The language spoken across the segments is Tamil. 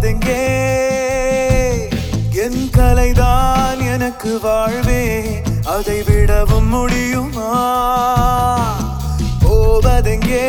போவதெங்கே என் கலைதான் எனக்கு வாழ்வே அதை விடவும் முடியுமா போவதெங்கே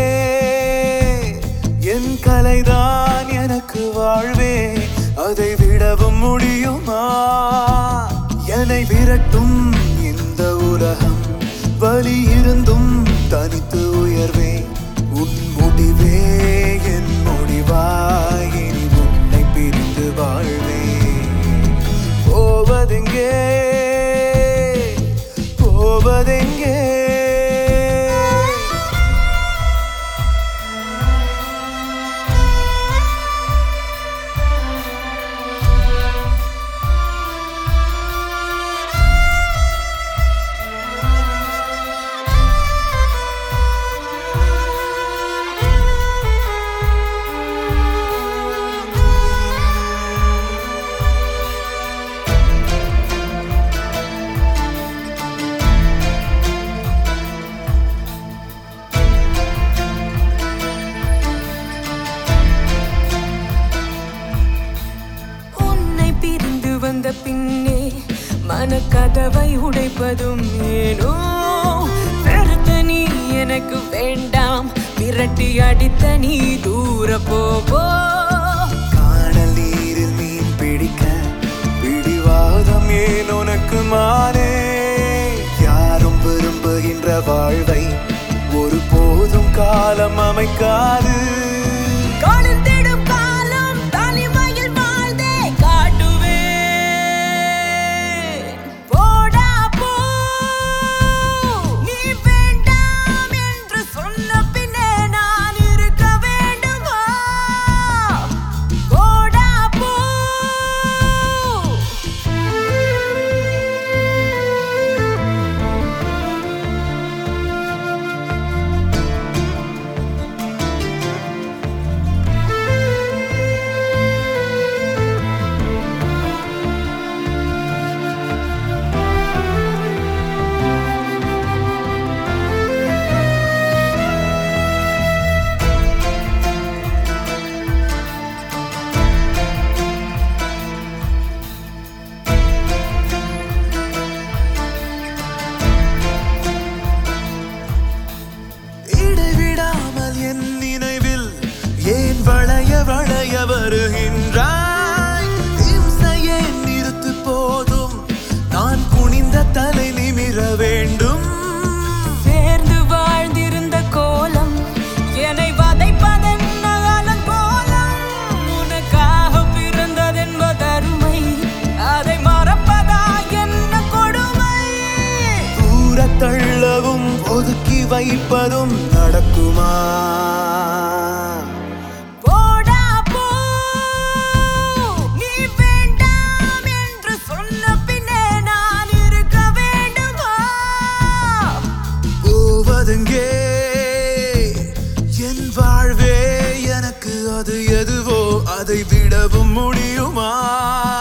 என் கலைதான் எனக்கு வாழ்வே அதை விடவும் முடியுமா என்னை விரட்டும் இந்த உலகம் வலி இருந்தும் தனித்து உயர்வே உன் முடிவே என் முடிவாய் இனி உன்னை பிரிந்து வாழ்வே போவதெங்கே போவதெங்கே உன்னை பிரிந்து வந்த பின்னே மனக்கதவை உடைப்பதும் ஏனோ வெறுத்த நீ எனக்கு வேண்டாம் விரட்டி அடித்த நீ தூர போவோ காணல் நீரில் மீன் பிடிக்க பிடிவாதம் ஏன் உனக்கு மானே யாரும் விரும்புகின்ற வாழ்வை ஒரு போதும் காலம் அமைக்காது காலில் தேடும் காலம் தனிமையில் வாழ்ந்தே காட்டுவே போடா போ நீ வேண்டாம் என்று சொன்ன பின்னே நான் இருக்க வேண்டுமா போடா போ இடைவிடாமல் என் நினைவில் ஏன் வளைய வளைய வருகின்றாய் இம்சையே நிறுத்து போதும் நான் குனிந்த தலை நிமிர வேண்டும் சேர்ந்து வாழ்ந்திருந்த கோலம் என்னை வதைப்பதென்ன கோலம் உனக்காக பிறந்ததென்பதருமை அதை மறப்பதா என்ன கொடுமை தூரத் தள்ளவும் ஒதுக்கி வைப்பதும் நடக்குமா போடா போ நீ வேண்டாம் என்று சொன்ன பின்னே நான் இருக்க வேண்டுமா போவதெங்கே என் வாழ்வே எனக்கு அது எதுவோ அதை விடவும் முடியுமா